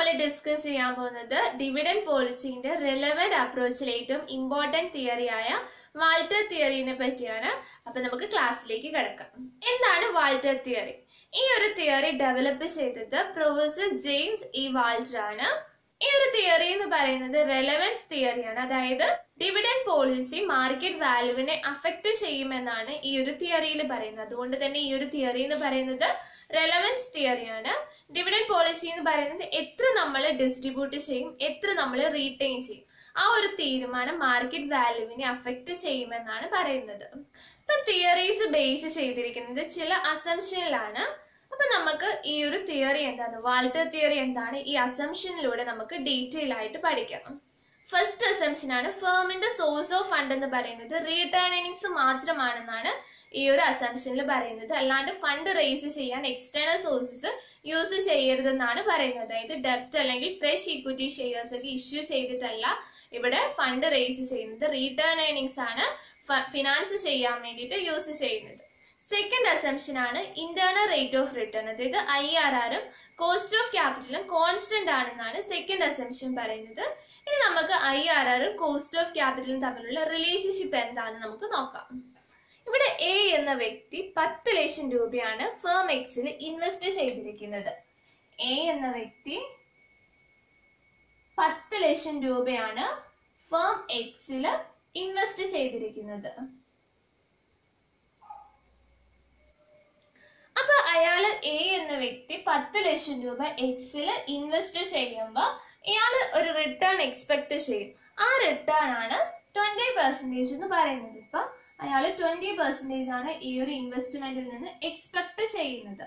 discuss ചെയ്യാൻ പോകുന്നത് dividend പോളിസിന്റെ relevant അപ്രോച്ചിൽ ഏറ്റവും ഇമ്പോർട്ടന്റ് തിയറിയായ വാൾട്ടർ തിയറിനെ പറ്റിയാണ് അപ്പൊ നമുക്ക് ക്ലാസ്സിലേക്ക് കിടക്കാം എന്താണ് വാൾട്ടർ തിയറി ഈ ഒരു തിയറി ഡെവലപ്പ് ചെയ്തത് പ്രൊഫസർ ജെയിംസ് ഇ വാൾട്ടർ ആണ് ഈ ഒരു തിയറി എന്ന് പറയുന്നത് റെലവൻസ് തിയറിയാണ് അതായത് ഡിവിഡൻ പോളിസി മാർക്കറ്റ് വാല്യൂവിനെ അഫക്റ്റ് ചെയ്യുമെന്നാണ് ഈ ഒരു തിയറിയിൽ പറയുന്നത് അതുകൊണ്ട് തന്നെ ഈ ഒരു തിയറി എന്ന് പറയുന്നത് റെലവൻസ് തിയറിയാണ് ഡിവിഡൻ പോളിസി എന്ന് പറയുന്നത് എത്ര നമ്മൾ ഡിസ്ട്രിബ്യൂട്ട് ചെയ്യും എത്ര നമ്മൾ റീറ്റെയിൻ ചെയ്യും ആ ഒരു തീരുമാനം മാർക്കറ്റ് വാല്യൂവിനെ അഫക്റ്റ് ചെയ്യുമെന്നാണ് പറയുന്നത് ഇപ്പൊ തിയറീസ് ബേസ് ചെയ്തിരിക്കുന്നത് ചില അസംഷനിലാണ് അപ്പൊ നമുക്ക് ഈ ഒരു തിയറി എന്താണ് വാൾട്ടർ തിയറി എന്താണ് ഈ അസംഷനിലൂടെ നമുക്ക് ഡീറ്റെയിൽ ആയിട്ട് പഠിക്കാം ഫസ്റ്റ് അസംഷൻ ആണ് ഫേമിന്റെ സോഴ്സ് ഓഫ് ഫണ്ട് എന്ന് പറയുന്നത് റീടേണിങ്സ് മാത്രമാണെന്നാണ് ഈ ഒരു അസംഷനിൽ പറയുന്നത് അല്ലാണ്ട് ഫണ്ട് റേസ് ചെയ്യാൻ എക്സ്റ്റേണൽ സോഴ്സസ് യൂസ് ചെയ്യരുതെന്നാണ് പറയുന്നത് അതായത് ഡെപ്റ്റ് അല്ലെങ്കിൽ ഫ്രഷ് ഇക്വിറ്റി ഷെയർസ് ഒക്കെ ഇഷ്യൂ ചെയ്തിട്ടല്ല ഇവിടെ ഫണ്ട് റേസ് ചെയ്യുന്നത് റീറ്റേൺ ഏണിങ്സ് ആണ് ഫിനാൻസ് ചെയ്യാൻ വേണ്ടിയിട്ട് യൂസ് ചെയ്യുന്നത് സെക്കൻഡ് അസംഷൻ ആണ് ഇന്റേണൽ റേറ്റ് ഓഫ് റിട്ടേൺ അതായത് ഐ ആർ ആറും കോസ്റ്റ് ഓഫ് ക്യാപിറ്റലും കോൺസ്റ്റന്റ് ആണെന്നാണ് സെക്കൻഡ് അസംഷൻ പറയുന്നത് ഇനി നമുക്ക് ഐ ആർ ആറും കോസ്റ്റ് ഓഫ് ക്യാപിറ്റലും തമ്മിലുള്ള റിലേഷൻഷിപ്പ് എന്താണെന്ന് നമുക്ക് നോക്കാം ഇവിടെ എ എന്ന വ്യക്തി പത്ത് ലക്ഷം രൂപയാണ് ഫേം എക്സിൽ ഇൻവെസ്റ്റ് ചെയ്തിരിക്കുന്നത് എ എന്ന വ്യക്തി പത്ത് ലക്ഷം രൂപയാണ് ഫേം എക്സിൽ ഇൻവെസ്റ്റ് ചെയ്തിരിക്കുന്നത് അപ്പൊ അയാള് എ എന്ന വ്യക്തി പത്ത് ലക്ഷം രൂപ എക്സിൽ ഇൻവെസ്റ്റ് ചെയ്യുമ്പോൾ ഇയാള് ഒരു റിട്ടേൺ എക്സ്പെക്ട് ചെയ്യും ആ റിട്ടേൺ ആണ് ട്വന്റി പെർസെന്റേജ് എന്ന് പറയുന്നത് ഇപ്പൊ അയാൾ ട്വന്റി പെർസെന്റേജ് ആണ് ഈ ഒരു ഇൻവെസ്റ്റ്മെന്റിൽ നിന്ന് എക്സ്പെക്ട് ചെയ്യുന്നത്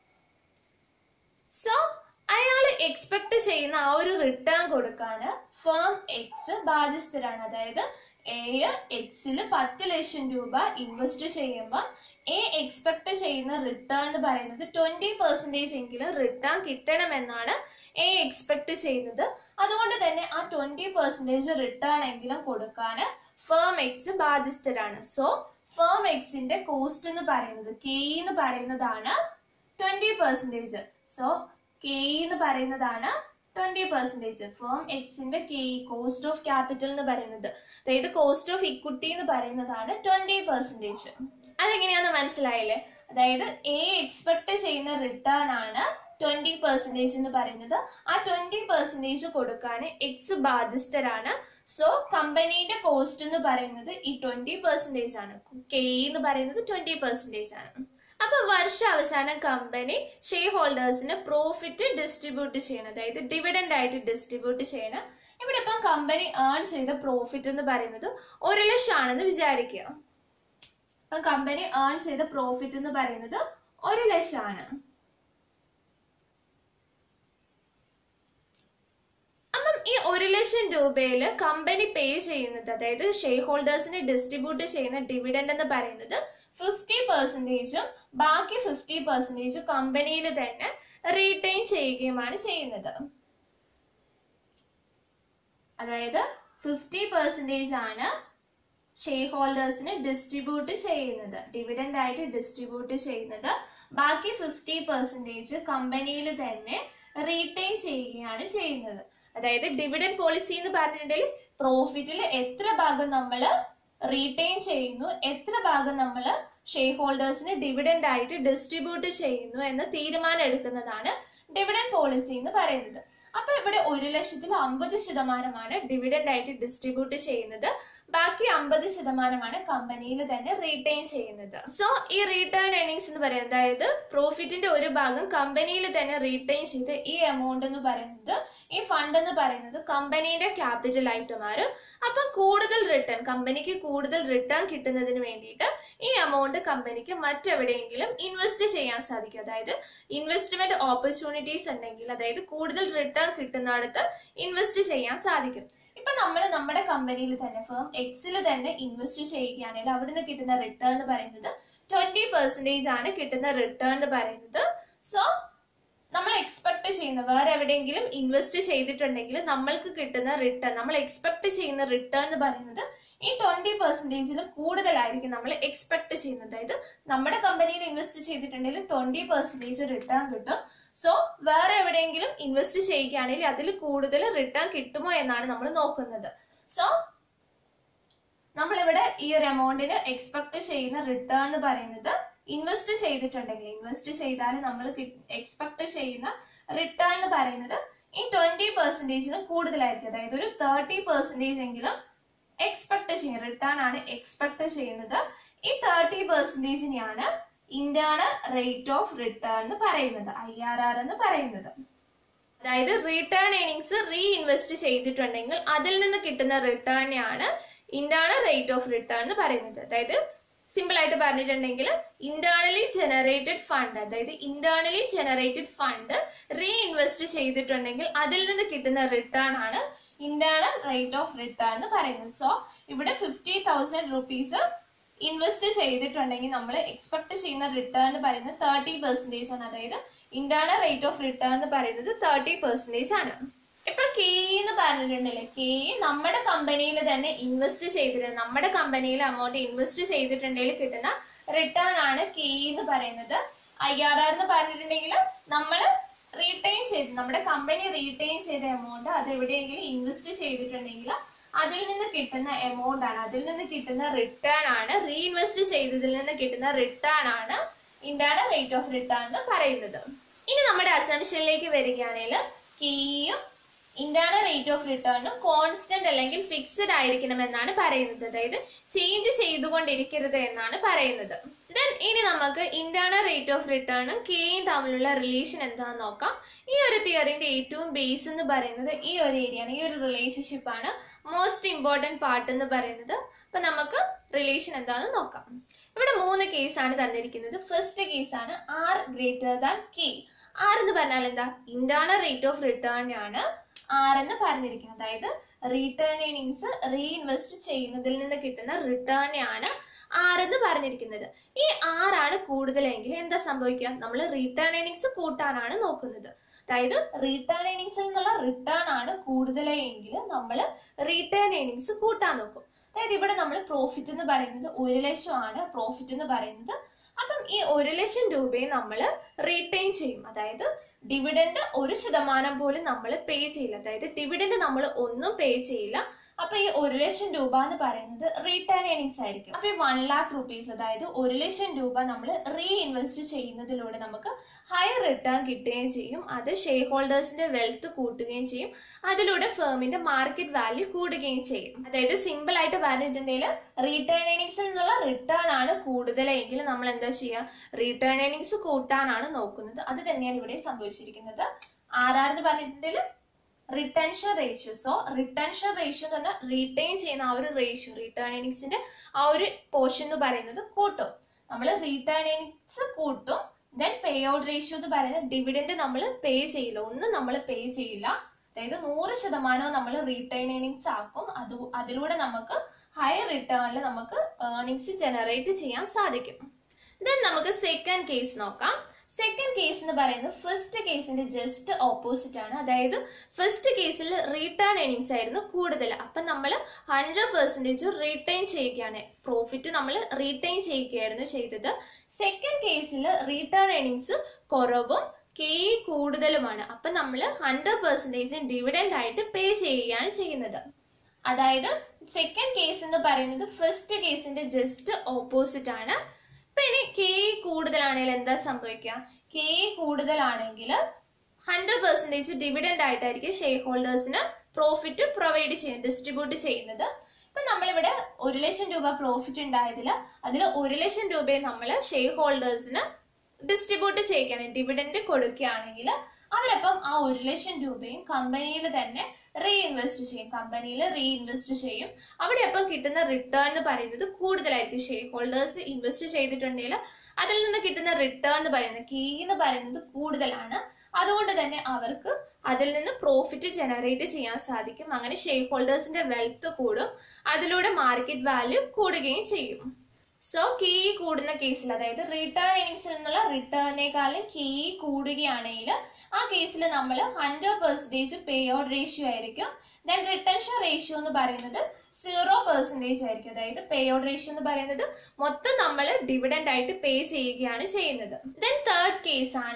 സോ അയാൾ എക്സ്പെക്ട് ചെയ്യുന്ന ആ ഒരു റിട്ടേൺ കൊടുക്കാന് ഫേം എക്സ് ബാധ്യസ്ഥരാണ് അതായത് എ എക്സിൽ പത്ത് ലക്ഷം രൂപ ഇൻവെസ്റ്റ് ചെയ്യുമ്പോൾ എ എക്സ്പെക്ട് ചെയ്യുന്ന റിട്ടേൺ എന്ന് പറയുന്നത് ട്വന്റി പെർസെന്റേജ് എങ്കിലും റിട്ടേൺ കിട്ടണമെന്നാണ് എ എക്സ്പെക്ട് ചെയ്യുന്നത് അതുകൊണ്ട് തന്നെ ആ ട്വന്റി പെർസെന്റേജ് റിട്ടേൺ എങ്കിലും കൊടുക്കാൻ ഫേം എക്സ് ബാധ്യസ്ഥരാണ് സോ ഫേം എക്സിന്റെ കോസ്റ്റ് എന്ന് പറയുന്നത് കെ എന്ന് പറയുന്നതാണ് ട്വന്റി പെർസെന്റേജ് സോ കെ എന്ന് പറയുന്നതാണ് ട്വന്റി പെർസെന്റേജ് ഫേം എക്സിന്റെ കെ കോസ്റ്റ് ഓഫ് ക്യാപിറ്റൽ എന്ന് പറയുന്നത് അതായത് കോസ്റ്റ് ഓഫ് ഇക്വിറ്റി എന്ന് പറയുന്നതാണ് ട്വന്റി പെർസെന്റേജ് അതെങ്ങനെയാന്ന് മനസ്സിലായില്ലേ അതായത് എ എക്സ്പെക്ട് ചെയ്യുന്ന റിട്ടേൺ ആണ് ട്വന്റി പെർസെന്റേജ് എന്ന് പറയുന്നത് ആ ട്വന്റി പെർസെന്റേജ് കൊടുക്കാൻ എക്സ് ബാധ്യസ്ഥരാണ് സോ കമ്പനീന്റെ കോസ്റ്റ് എന്ന് പറയുന്നത് ഈ ട്വന്റി പെർസെന്റേജ് ആണ് കെ എന്ന് പറയുന്നത് ട്വന്റി പെർസെന്റേജ് ആണ് അപ്പൊ വർഷ അവസാനം കമ്പനി ഷെയർ ഹോൾഡേഴ്സിന് പ്രോഫിറ്റ് ഡിസ്ട്രിബ്യൂട്ട് ചെയ്യണം അതായത് ഡിവിഡൻഡ് ആയിട്ട് ഡിസ്ട്രിബ്യൂട്ട് ചെയ്യണം ഇവിടെ ഇപ്പം കമ്പനി ഏൺ ചെയ്ത പ്രോഫിറ്റ് എന്ന് പറയുന്നത് ഒരു ലക്ഷം ആണെന്ന് വിചാരിക്കുക അപ്പം കമ്പനി ഏൺ ചെയ്ത പ്രോഫിറ്റ് എന്ന് പറയുന്നത് ഒരു ലക്ഷമാണ് അപ്പം ഈ ഒരു ലക്ഷം രൂപയിൽ കമ്പനി പേ ചെയ്യുന്നത് അതായത് ഷെയർ ഹോൾഡേഴ്സിന് ഡിസ്ട്രിബ്യൂട്ട് ചെയ്യുന്ന ഡിവിഡൻഡ് എന്ന് പറയുന്നത് ഫിഫ്റ്റി പെർസെൻറ്റേജും ബാക്കി ഫിഫ്റ്റി പെർസെൻറ്റേജ് കമ്പനിയിൽ തന്നെ റീറ്റെയിൻ ചെയ്യുകയുമാണ് ചെയ്യുന്നത് അതായത് ഫിഫ്റ്റി പെർസെൻറ്റേജ് ആണ് ഷെയർ ഹോൾഡേഴ്സിന് ഡിസ്ട്രിബ്യൂട്ട് ചെയ്യുന്നത് ഡിവിഡൻഡ് ആയിട്ട് ഡിസ്ട്രിബ്യൂട്ട് ചെയ്യുന്നത് ബാക്കി ഫിഫ്റ്റി പെർസെൻറ്റേജ് കമ്പനിയിൽ തന്നെ റീറ്റെയിൻ ചെയ്യുകയാണ് ചെയ്യുന്നത് അതായത് ഡിവിഡൻഡ് പോളിസി എന്ന് പറഞ്ഞിട്ടുണ്ടെങ്കിൽ പ്രോഫിറ്റിൽ എത്ര ഭാഗം നമ്മൾ റീറ്റെയിൻ ചെയ്യുന്നു എത്ര ഭാഗം നമ്മൾ ഷെയർ ഹോൾഡേഴ്സിന് ഡിവിഡൻഡ് ആയിട്ട് ഡിസ്ട്രിബ്യൂട്ട് ചെയ്യുന്നു എന്ന് തീരുമാനം എടുക്കുന്നതാണ് ഡിവിഡൻഡ് പോളിസി എന്ന് പറയുന്നത് അപ്പൊ ഇവിടെ ഒരു ലക്ഷത്തിൽ അമ്പത് ശതമാനമാണ് ഡിവിഡൻഡ് ആയിട്ട് ഡിസ്ട്രിബ്യൂട്ട് ചെയ്യുന്നത് ബാക്കി അമ്പത് ശതമാനമാണ് കമ്പനിയിൽ തന്നെ റീറ്റെയിൻ ചെയ്യുന്നത് സോ ഈ റീറ്റേൺ ഏണിങ്സ് എന്ന് പറയുന്നത് അതായത് പ്രോഫിറ്റിന്റെ ഒരു ഭാഗം കമ്പനിയിൽ തന്നെ റീറ്റെയിൻ ചെയ്ത് ഈ എമൗണ്ട് എന്ന് പറയുന്നത് ഈ ഫണ്ട് എന്ന് പറയുന്നത് കമ്പനീന്റെ ക്യാപിറ്റൽ ആയിട്ട് മാറും അപ്പൊ കൂടുതൽ റിട്ടേൺ കമ്പനിക്ക് കൂടുതൽ റിട്ടേൺ കിട്ടുന്നതിന് വേണ്ടിയിട്ട് ഈ എമൗണ്ട് കമ്പനിക്ക് മറ്റെവിടെയെങ്കിലും ഇൻവെസ്റ്റ് ചെയ്യാൻ സാധിക്കും അതായത് ഇൻവെസ്റ്റ്മെന്റ് ഓപ്പർച്യൂണിറ്റീസ് ഉണ്ടെങ്കിൽ അതായത് കൂടുതൽ റിട്ടേൺ കിട്ടുന്നിടത്ത് ഇൻവെസ്റ്റ് ചെയ്യാൻ സാധിക്കും ഇപ്പൊ നമ്മൾ നമ്മുടെ കമ്പനിയിൽ തന്നെ ഫേം എക്സിൽ തന്നെ ഇൻവെസ്റ്റ് ചെയ്യുകയാണെങ്കിൽ അവിടുന്ന് കിട്ടുന്ന റിട്ടേൺ എന്ന് പറയുന്നത് ട്വന്റി പെർസെന്റേജ് ആണ് കിട്ടുന്ന റിട്ടേൺ എന്ന് പറയുന്നത് സോ നമ്മൾ എക്സ്പെക്ട് ചെയ്യുന്ന വേറെ എവിടെയെങ്കിലും ഇൻവെസ്റ്റ് ചെയ്തിട്ടുണ്ടെങ്കിൽ നമ്മൾക്ക് കിട്ടുന്ന റിട്ടേൺ നമ്മൾ എക്സ്പെക്ട് ചെയ്യുന്ന റിട്ടേൺ എന്ന് പറയുന്നത് ഈ ട്വന്റി പെർസെന്റേജിലും കൂടുതലായിരിക്കും നമ്മൾ എക്സ്പെക്ട് ചെയ്യുന്നത് അതായത് നമ്മുടെ കമ്പനിയിൽ ഇൻവെസ്റ്റ് ചെയ്തിട്ടുണ്ടെങ്കിൽ ട്വന്റി പെർസെന്റേജ് റിട്ടേൺ കിട്ടും സോ വേറെ എവിടെയെങ്കിലും ഇൻവെസ്റ്റ് ചെയ്യുകയാണെങ്കിൽ അതിൽ കൂടുതൽ റിട്ടേൺ കിട്ടുമോ എന്നാണ് നമ്മൾ നോക്കുന്നത് സോ നമ്മളിവിടെ ഈ ഒരു എമൗണ്ടിന് എക്സ്പെക്ട് ചെയ്യുന്ന റിട്ടേൺ എന്ന് പറയുന്നത് ഇൻവെസ്റ്റ് ചെയ്തിട്ടുണ്ടെങ്കിൽ ഇൻവെസ്റ്റ് ചെയ്താൽ നമ്മൾ എക്സ്പെക്ട് ചെയ്യുന്ന റിട്ടേൺ എന്ന് പറയുന്നത് ഈ ട്വന്റി പെർസെന്റേജിന് കൂടുതലായിരിക്കും അതായത് ഒരു തേർട്ടി പെർസെന്റേജ് എങ്കിലും എക്സ്പെക്ട് ചെയ്യുന്നത് റിട്ടേൺ ആണ് എക്സ്പെക്ട് ചെയ്യുന്നത് ഈ തേർട്ടി പെർസെന്റേജിനെയാണ് ഇന്റേണൽ റേറ്റ് ഓഫ് റിട്ടേൺ എന്ന് പറയുന്നത് ഐ ആർ ആർ എന്ന് പറയുന്നത് അതായത് റിട്ടേൺ ഏണിങ്സ് റീ ഇൻവെസ്റ്റ് ചെയ്തിട്ടുണ്ടെങ്കിൽ അതിൽ നിന്ന് കിട്ടുന്ന റിട്ടേണിനെയാണ് ഇന്റേണൽ റേറ്റ് ഓഫ് റിട്ടേൺ എന്ന് പറയുന്നത് അതായത് സിമ്പിൾ ആയിട്ട് പറഞ്ഞിട്ടുണ്ടെങ്കിൽ ഇന്റേണലി ജനറേറ്റഡ് ഫണ്ട് അതായത് internally generated fund reinvest ചെയ്തിട്ടുണ്ടെങ്കിൽ അതിൽ നിന്ന് കിട്ടുന്ന റിട്ടേൺ ആണ് ഇന്റേണൽ റേറ്റ് ഓഫ് റിട്ടേൺ എന്ന് പറയുന്നത് സോ ഇവിടെ ഫിഫ്റ്റി തൗസൻഡ് റുപ്പീസ് ഇൻവെസ്റ്റ് ചെയ്തിട്ടുണ്ടെങ്കിൽ നമ്മൾ എക്സ്പെക്ട് ചെയ്യുന്ന റിട്ടേൺ എന്ന് പറയുന്നത് തേർട്ടി പെർസെന്റേജ് ആണ് അതായത് ഇന്റേണൽ റേറ്റ് ഓഫ് റിട്ടേൺ എന്ന് പറയുന്നത് തേർട്ടി പെർസെന്റേജ് ആണ് ഇപ്പൊ കെ എന്ന് പറഞ്ഞിട്ടുണ്ടല്ലേ കെ നമ്മുടെ കമ്പനിയിൽ തന്നെ ഇൻവെസ്റ്റ് ചെയ്തിട്ടുണ്ട് നമ്മുടെ കമ്പനിയിൽ അമൗണ്ട് ഇൻവെസ്റ്റ് ചെയ്തിട്ടുണ്ടെങ്കിൽ കിട്ടുന്ന റിട്ടേൺ ആണ് കെ എന്ന് പറയുന്നത് ഐ ആർ ആർ എന്ന് പറഞ്ഞിട്ടുണ്ടെങ്കിൽ നമ്മൾ റീറ്റെയിൻ ചെയ്ത് നമ്മുടെ കമ്പനി റീറ്റെയിൻ ചെയ്ത എമൗണ്ട് അത് എവിടെയെങ്കിലും ഇൻവെസ്റ്റ് ചെയ്തിട്ടുണ്ടെങ്കിൽ അതിൽ നിന്ന് കിട്ടുന്ന എമൗണ്ട് ആണ് അതിൽ നിന്ന് കിട്ടുന്ന റിട്ടേൺ ആണ് റീഇൻവെസ്റ്റ് ചെയ്തതിൽ നിന്ന് കിട്ടുന്ന റിട്ടേൺ ആണ് ഇന്റേണൽ റേറ്റ് ഓഫ് റിട്ടേൺ എന്ന് പറയുന്നത് ഇനി നമ്മുടെ അസംഷനിലേക്ക് വരികയാണെങ്കിൽ കീയും ഇന്റേണൽ റേറ്റ് ഓഫ് റിട്ടേണും കോൺസ്റ്റന്റ് അല്ലെങ്കിൽ ഫിക്സഡ് ആയിരിക്കണം എന്നാണ് പറയുന്നത് അതായത് ചേഞ്ച് ചെയ്തുകൊണ്ടിരിക്കരുത് എന്നാണ് പറയുന്നത് ദെൻ ഇനി നമുക്ക് ഇന്റേണൽ റേറ്റ് ഓഫ് റിട്ടേണും കെയും തമ്മിലുള്ള റിലേഷൻ എന്താണെന്ന് നോക്കാം ഈ ഒരു തിയറിന്റെ ഏറ്റവും ബേസ് എന്ന് പറയുന്നത് ഈ ഒരു ഏരിയ ആണ് ഈ ഒരു റിലേഷൻഷിപ്പ് ആണ് മോസ്റ്റ് ഇമ്പോർട്ടന്റ് പാർട്ട് എന്ന് പറയുന്നത് അപ്പൊ നമുക്ക് റിലേഷൻ എന്താണെന്ന് നോക്കാം ഇവിടെ മൂന്ന് കേസാണ് തന്നിരിക്കുന്നത് ഫസ്റ്റ് കേസാണ് R greater than K R എന്ന് പറഞ്ഞാൽ എന്താ ഇന്റേണൽ റേറ്റ് ഓഫ് റിട്ടേൺ ആണ് ആർ എന്ന് പറഞ്ഞിരിക്കുന്നത് അതായത് റീറ്റേൺ ഏണിങ്സ് റീഇൻവെസ്റ്റ് ചെയ്യുന്നതിൽ നിന്ന് കിട്ടുന്ന റിട്ടേൺ ആണ് ആർ എന്ന് പറഞ്ഞിരിക്കുന്നത് ഈ ആർ ആണ് കൂടുതലെങ്കിൽ എന്താ സംഭവിക്കുക നമ്മൾ റീറ്റേൺ ഏണിങ്സ് കൂട്ടാനാണ് നോക്കുന്നത് അതായത് റീറ്റേൺ ഏണിങ്സിൽ നിന്നുള്ള റിട്ടേൺ ആണ് കൂടുതലെങ്കിൽ നമ്മൾ റീറ്റേൺ ഏണിങ്സ് കൂട്ടാൻ നോക്കും അതായത് ഇവിടെ നമ്മൾ പ്രോഫിറ്റ് എന്ന് പറയുന്നത് ഒരു ലക്ഷമാണ് പ്രോഫിറ്റ് എന്ന് പറയുന്നത് അപ്പം ഈ ഒരു ലക്ഷം രൂപയെ നമ്മൾ റീറ്റെയിൻ ചെയ്യും അതായത് ഡിവിഡൻഡ് ഒരു ശതമാനം പോലും നമ്മൾ പേ ചെയ്യില്ല അതായത് ഡിവിഡൻഡ് നമ്മൾ ഒന്നും പേ ചെയ്യില്ല അപ്പൊ ഈ ഒരു ലക്ഷം രൂപ എന്ന് പറയുന്നത് റീറ്റേൺ ഏണിങ്സ് ആയിരിക്കും അപ്പൊ ഈ വൺ ലാക്ക് റുപ്പീസ് അതായത് ഒരു ലക്ഷം രൂപ നമ്മൾ റീ ഇൻവെസ്റ്റ് ചെയ്യുന്നതിലൂടെ നമുക്ക് ഹയർ റിട്ടേൺ കിട്ടുകയും ചെയ്യും അത് ഷെയർ ഹോൾഡേഴ്സിന്റെ വെൽത്ത് കൂട്ടുകയും ചെയ്യും അതിലൂടെ ഫേമിന്റെ മാർക്കറ്റ് വാല്യൂ കൂടുകയും ചെയ്യും അതായത് സിമ്പിൾ ആയിട്ട് പറഞ്ഞിട്ടുണ്ടെങ്കിൽ റീറ്റേൺ ഏണിങ്സിൽ നിന്നുള്ള റിട്ടേൺ ആണ് കൂടുതലെങ്കിൽ നമ്മൾ എന്താ ചെയ്യുക റീറ്റേൺ ഏണിങ്സ് കൂട്ടാനാണ് നോക്കുന്നത് അത് തന്നെയാണ് ഇവിടെ സംഭവിച്ചിരിക്കുന്നത് ആറാറെന്ന് പറഞ്ഞിട്ടുണ്ടെങ്കിൽ retention ratio so retention ratio എന്ന് പറഞ്ഞാൽ റീറ്റെയിൻ ചെയ്യുന്ന ആ ഒരു റേഷ്യോ റിട്ടേൺ ഏണിങ്സിന്റെ ആ ഒരു പോർഷൻ എന്ന് പറയുന്നത് കൂട്ടും നമ്മൾ റിട്ടേൺ ഏണിങ്സ് കൂട്ടും ദെൻ പേ ഔട്ട് റേഷ്യോ എന്ന് പറയുന്നത് ഡിവിഡൻഡ് നമ്മൾ പേ ചെയ്യില്ല ഒന്നും നമ്മൾ പേ ചെയ്യില്ല അതായത് നൂറ് ശതമാനവും നമ്മൾ റീറ്റേൺ ഏണിങ്സ് ആക്കും അത് അതിലൂടെ നമുക്ക് ഹയർ റിട്ടേണിൽ നമുക്ക് ഏർണിങ്സ് ജനറേറ്റ് ചെയ്യാൻ സാധിക്കും ദെൻ നമുക്ക് സെക്കൻഡ് കേസ് നോക്കാം സെക്കൻഡ് കേസ് എന്ന് പറയുന്നത് ഫസ്റ്റ് കേസിന്റെ ജസ്റ്റ് ഓപ്പോസിറ്റ് ആണ് അതായത് ഫസ്റ്റ് കേസിൽ റീറ്റേൺ ഏണിങ്സ് ആയിരുന്നു കൂടുതൽ അപ്പം നമ്മൾ ഹൺഡ്രഡ് പെർസെൻറ്റേജ് റീറ്റെയിൻ ചെയ്യുകയാണ് പ്രോഫിറ്റ് നമ്മൾ റീറ്റെയിൻ ചെയ്യുകയായിരുന്നു ചെയ്തത് സെക്കൻഡ് കേസിൽ റീറ്റേൺ ഏണിങ്സ് കുറവും കെ കൂടുതലുമാണ് അപ്പം നമ്മൾ ഹൺഡ്രഡ് പെർസെൻറ്റേജ് ഡിവിഡൻഡ് ആയിട്ട് പേ ചെയ്യുകയാണ് ചെയ്യുന്നത് അതായത് സെക്കൻഡ് കേസ് എന്ന് പറയുന്നത് ഫസ്റ്റ് കേസിന്റെ ജസ്റ്റ് ഓപ്പോസിറ്റ് ആണ് ഇപ്പൊ ഇനി കെ കൂടുതലാണെങ്കിൽ എന്താ സംഭവിക്കുക കെ കൂടുതലാണെങ്കിൽ ഹൺഡ്രഡ് പെർസെൻറ്റേജ് ഡിവിഡൻഡ് ആയിട്ടായിരിക്കും ഷെയർ ഹോൾഡേഴ്സിന് പ്രോഫിറ്റ് പ്രൊവൈഡ് ചെയ്യുന്നത് ഡിസ്ട്രിബ്യൂട്ട് ചെയ്യുന്നത് ഇപ്പൊ നമ്മളിവിടെ ഒരു ലക്ഷം രൂപ പ്രോഫിറ്റ് ഉണ്ടായതിൽ അതിൽ ഒരു ലക്ഷം രൂപയെ നമ്മൾ ഷെയർ ഹോൾഡേഴ്സിന് ഡിസ്ട്രിബ്യൂട്ട് ചെയ്യുകയാണ് ഡിവിഡൻഡ് കൊടുക്കുകയാണെങ്കിൽ അവരപ്പം ആ ഒരു ലക്ഷം രൂപയും കമ്പനിയിൽ തന്നെ റീഇൻവെസ്റ്റ് ചെയ്യും കമ്പനിയിൽ റീഇൻവെസ്റ്റ് ചെയ്യും അവിടെ അപ്പം കിട്ടുന്ന റിട്ടേൺ എന്ന് പറയുന്നത് കൂടുതലായിരിക്കും ഷെയർ ഹോൾഡേഴ്സ് ഇൻവെസ്റ്റ് ചെയ്തിട്ടുണ്ടെങ്കിൽ അതിൽ നിന്ന് കിട്ടുന്ന റിട്ടേൺ എന്ന് പറയുന്നത് കീ എന്ന് പറയുന്നത് കൂടുതലാണ് അതുകൊണ്ട് തന്നെ അവർക്ക് അതിൽ നിന്ന് പ്രോഫിറ്റ് ജനറേറ്റ് ചെയ്യാൻ സാധിക്കും അങ്ങനെ ഷെയർ ഹോൾഡേഴ്സിന്റെ വെൽത്ത് കൂടും അതിലൂടെ മാർക്കറ്റ് വാല്യൂ കൂടുകയും ചെയ്യും സോ കീ കൂടുന്ന കേസിൽ അതായത് റിട്ടേൺ ഏണിങ്സിൽ നിന്നുള്ള റിട്ടേണിനേക്കാളും കീ കൂടുകയാണെങ്കിൽ ആ കേസിൽ നമ്മൾ hundred percentage pay out ratio ആയിരിക്കും ദെൻ റിട്ടൻഷൻ റേഷ്യോ എന്ന് പറയുന്നത് സീറോ പെർസെൻറ്റേജ് ആയിരിക്കും അതായത് പേ ഔട്ട് റേഷ്യോ എന്ന് പറയുന്നത് മൊത്തം നമ്മൾ ഡിവിഡൻഡ് ആയിട്ട് പേ ചെയ്യുകയാണ് ചെയ്യുന്നത് ദെൻ തേർഡ് കേസ് ആണ്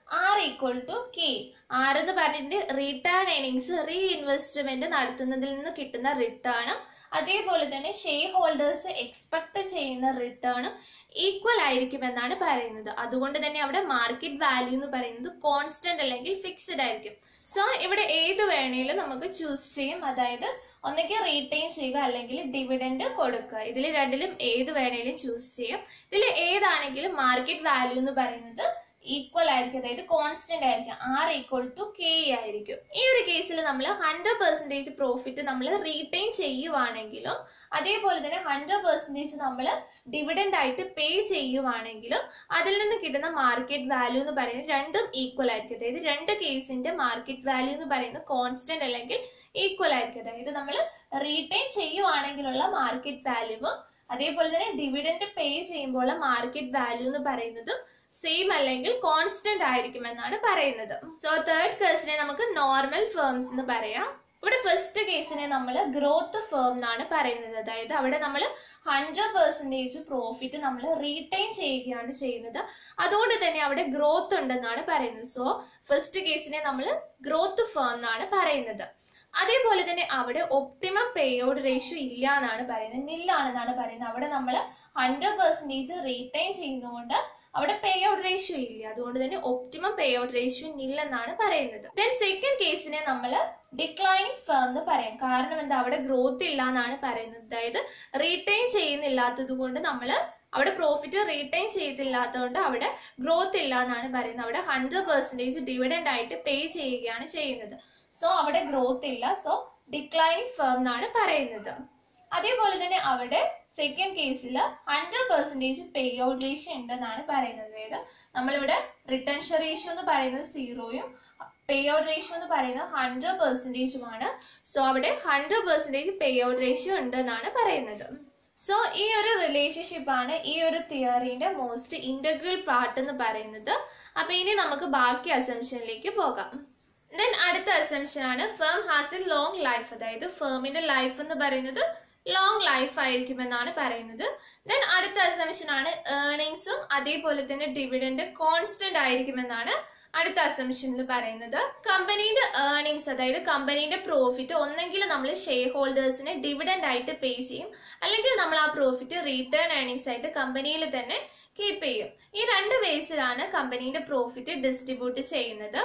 R equal to K R എന്ന് പറഞ്ഞിട്ട് റിട്ടേൺ ഏണിങ്സ് റീ ഇൻവെസ്റ്റ്മെന്റ് നടത്തുന്നതിൽ നിന്ന് കിട്ടുന്ന റിട്ടേൺ അതേപോലെ തന്നെ ഷെയർ ഹോൾഡേഴ്സ് എക്സ്പെക്ട് ചെയ്യുന്ന റിട്ടേണും ഈക്വൽ ആയിരിക്കും എന്നാണ് പറയുന്നത് അതുകൊണ്ട് തന്നെ അവിടെ മാർക്കറ്റ് വാല്യൂ എന്ന് പറയുന്നത് കോൺസ്റ്റന്റ് അല്ലെങ്കിൽ ഫിക്സ്ഡ് ആയിരിക്കും സോ ഇവിടെ ഏത് വേണേലും നമുക്ക് ചൂസ് ചെയ്യും അതായത് ഒന്നെങ്കിൽ റീറ്റെയിൻ ചെയ്യുക അല്ലെങ്കിൽ ഡിവിഡൻഡ് കൊടുക്കുക ഇതിൽ രണ്ടിലും ഏത് വേണേലും ചൂസ് ചെയ്യാം ഇതിൽ ഏതാണെങ്കിലും മാർക്കറ്റ് വാല്യൂ എന്ന് പറയുന്നത് ഈക്വൽ ആയിരിക്കും അതായത് കോൺസ്റ്റന്റ് ആയിരിക്കും ആർ ഈക്വൽ ടു കെ ആയിരിക്കും ഈ ഒരു കേസിൽ നമ്മൾ ഹൺഡ്രഡ് പെർസെൻറ്റേജ് പ്രോഫിറ്റ് നമ്മൾ റീറ്റെയിൻ ചെയ്യുവാണെങ്കിലും അതേപോലെ തന്നെ ഹൺഡ്രഡ് പെർസെൻറ്റേജ് നമ്മൾ ഡിവിഡൻഡ് ആയിട്ട് പേ ചെയ്യുവാണെങ്കിലും അതിൽ നിന്ന് കിട്ടുന്ന മാർക്കറ്റ് വാല്യൂ എന്ന് പറയുന്നത് രണ്ടും ഈക്വൽ ആയിരിക്കും അതായത് രണ്ട് കേസിന്റെ മാർക്കറ്റ് വാല്യൂ എന്ന് പറയുന്നത് കോൺസ്റ്റന്റ് അല്ലെങ്കിൽ ഈക്വൽ ആയിരിക്കും അതായത് നമ്മൾ റീറ്റെയിൻ ചെയ്യുവാണെങ്കിലുള്ള മാർക്കറ്റ് വാല്യൂവും അതേപോലെ തന്നെ ഡിവിഡൻഡ് പേ ചെയ്യുമ്പോൾ മാർക്കറ്റ് വാല്യൂ എന്ന് പറയുന്നതും സെയിം അല്ലെങ്കിൽ കോൺസ്റ്റന്റ് ആയിരിക്കും എന്നാണ് പറയുന്നത് സോ തേർഡ് കേസിനെ നമുക്ക് നോർമൽ ഫേംസ് എന്ന് പറയാം ഇവിടെ ഫസ്റ്റ് കേസിനെ നമ്മൾ ഗ്രോത്ത് ഫേം എന്നാണ് പറയുന്നത് അതായത് അവിടെ നമ്മൾ ഹൺഡ്രഡ് പെർസെൻറ്റേജ് പ്രോഫിറ്റ് നമ്മൾ റീറ്റെയിൻ ചെയ്യുകയാണ് ചെയ്യുന്നത് അതുകൊണ്ട് തന്നെ അവിടെ ഗ്രോത്ത് ഉണ്ടെന്നാണ് പറയുന്നത് സോ ഫസ്റ്റ് കേസിനെ നമ്മൾ ഗ്രോത്ത് ഫേം എന്നാണ് പറയുന്നത് അതേപോലെ തന്നെ അവിടെ ഒപ്റ്റിമം പേ ഔട്ട് റേഷ്യോ ഇല്ല എന്നാണ് പറയുന്നത് നില്ലാണെന്നാണ് പറയുന്നത് അവിടെ നമ്മൾ ഹൺഡ്രഡ് പെർസെൻറ്റേജ് റീറ്റെയിൻ ചെയ്യുന്നതുകൊണ്ട് അവിടെ പേ ഔട്ട് റേഷ്യോ ഇല്ല അതുകൊണ്ട് തന്നെ ഒപ്റ്റിമം പേ ഔട്ട് റേഷ്യോ ഇല്ലെന്നാണ് പറയുന്നത് ദെൻ സെക്കൻഡ് കേസിനെ നമ്മൾ ഡിക്ലൈനിങ് ഫേം എന്ന് പറയും കാരണം എന്താ അവിടെ ഗ്രോത്ത് ഇല്ല എന്നാണ് പറയുന്നത് അതായത് റീറ്റെയിൻ ചെയ്യുന്നില്ലാത്തത് കൊണ്ട് നമ്മൾ അവിടെ പ്രോഫിറ്റ് റീറ്റെയിൻ ചെയ്തില്ലാത്തതുകൊണ്ട് അവിടെ ഗ്രോത്ത് ഇല്ല എന്നാണ് പറയുന്നത് അവിടെ ഹൺഡ്രഡ് പെർസെൻറ്റേജ് ഡിവിഡൻഡ് ആയിട്ട് പേ ചെയ്യുകയാണ് ചെയ്യുന്നത് സോ അവിടെ ഗ്രോത്ത് ഇല്ല സോ ഡിക്ലൈനിങ് ഫേം എന്നാണ് പറയുന്നത് അതേപോലെ തന്നെ അവിടെ സെക്കൻഡ് കേസിൽ hundred percentage pay out ratio ഉണ്ടെന്നാണ് പറയുന്നത് അതായത് നമ്മളിവിടെ റിട്ടൻഷൻ റേഷ്യോ എന്ന് പറയുന്നത് സീറോയും പേ ഔട്ട് റേഷ്യോ എന്ന് പറയുന്നത് ഹൺഡ്രഡ് പെർസെൻറ്റേജുമാണ് സോ അവിടെ hundred percentage pay out ratio ഉണ്ടെന്നാണ് പറയുന്നത് സോ ഈ ഒരു റിലേഷൻഷിപ്പ് ആണ് ഈ ഒരു തിയറിന്റെ മോസ്റ്റ് ഇന്റഗ്രൽ പാർട്ട് എന്ന് പറയുന്നത് അപ്പൊ ഇനി നമുക്ക് ബാക്കി അസംഷനിലേക്ക് പോകാം ദെൻ അടുത്ത അസംഷൻ ആണ് firm has a long life അതായത് ഫേമിന്റെ ലൈഫ് എന്ന് പറയുന്നത് ലോങ് ലൈഫ് ആയിരിക്കും എന്നാണ് പറയുന്നത് ദെൻ അടുത്ത അസംഷൻ ആണ് ഏർണിങ്സും അതേപോലെ തന്നെ ഡിവിഡൻഡ് കോൺസ്റ്റന്റ് ആയിരിക്കും എന്നാണ് അടുത്ത അസംഷനിൽ പറയുന്നത് കമ്പനീന്റെ ഏർണിങ്സ് അതായത് കമ്പനീന്റെ പ്രോഫിറ്റ് ഒന്നെങ്കിൽ നമ്മൾ ഷെയർ ഹോൾഡേഴ്സിന് ഡിവിഡൻഡ് ആയിട്ട് പേ ചെയ്യും അല്ലെങ്കിൽ നമ്മൾ ആ പ്രോഫിറ്റ് റീറ്റേൺ ഏർണിങ്സ് ആയിട്ട് കമ്പനിയിൽ തന്നെ കീപ്പ് ചെയ്യും ഈ രണ്ട് വേസിലാണ് കമ്പനീന്റെ പ്രോഫിറ്റ് ഡിസ്ട്രിബ്യൂട്ട് ചെയ്യുന്നത്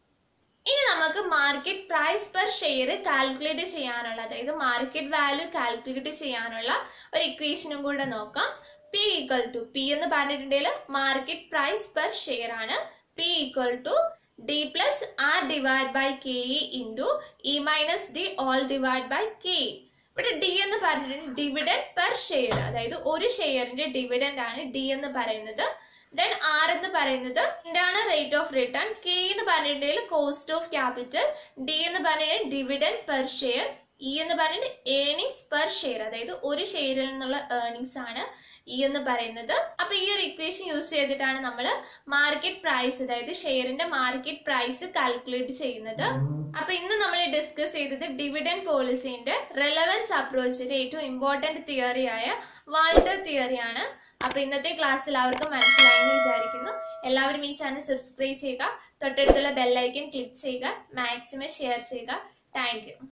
ഇനി നമുക്ക് market price per share calculate ചെയ്യാനുള്ള അതായത് മാർക്കറ്റ് വാല്യൂ കാൽക്കുലേറ്റ് ചെയ്യാനുള്ള ഒരു ഇക്വേഷനും കൂടെ നോക്കാം പി ഈക്വൽ ടു പി എന്ന് പറഞ്ഞിട്ടുണ്ടെങ്കിൽ മാർക്കറ്റ് പ്രൈസ് പെർ ഷെയർ ആണ് P equal to D plus R divide by K E into E minus D all divide by K ഇവിടെ ഡി എന്ന് പറഞ്ഞിട്ടുണ്ടെങ്കിൽ ഡിവിഡൻഡ് പെർ ഷെയർ അതായത് ഒരു ഷെയറിന്റെ ഡിവിഡൻഡ് ആണ് D എന്ന് പറയുന്നത് ദെൻ ആർ എന്ന് പറയുന്നത് എന്താണ് റേറ്റ് ഓഫ് റിട്ടേൺ കെ എന്ന് പറഞ്ഞിട്ടുണ്ടെങ്കിൽ കോസ്റ്റ് ഓഫ് ക്യാപിറ്റൽ ഡി എന്ന് പറഞ്ഞിട്ടുണ്ടെങ്കിൽ ഡിവിഡൻഡ് പെർ ഷെയർ ഇ എന്ന് പറയുന്നത് ഏണിങ്സ് പെർ ഷെയർ അതായത് ഒരു ഷെയറിൽ നിന്നുള്ള ഏർണിങ്സ് ആണ് ഇ എന്ന് പറയുന്നത് അപ്പൊ ഈ ഒരു ഇക്വേഷൻ യൂസ് ചെയ്തിട്ടാണ് നമ്മൾ മാർക്കറ്റ് പ്രൈസ് അതായത് ഷെയറിന്റെ മാർക്കറ്റ് പ്രൈസ് കാൽക്കുലേറ്റ് ചെയ്യുന്നത് അപ്പൊ ഇന്ന് നമ്മൾ ഡിസ്കസ് ചെയ്തത് ഡിവിഡൻഡ് പോളിസിന്റെ റെലവൻസ് അപ്രോച്ചിന്റെ ഏറ്റവും ഇമ്പോർട്ടന്റ് തിയറിയായ വാൾട്ടർ തിയറിയാണ് അപ്പൊ ഇന്നത്തെ ക്ലാസ് എല്ലാവർക്കും മനസ്സിലായെന്ന് വിചാരിക്കുന്നു എല്ലാവരും ഈ ചാനൽ സബ്സ്ക്രൈബ് ചെയ്യുക തൊട്ടടുത്തുള്ള ബെല്ലൈക്കൻ ക്ലിക്ക് ചെയ്യുക മാക്സിമം ഷെയർ ചെയ്യുക താങ്ക്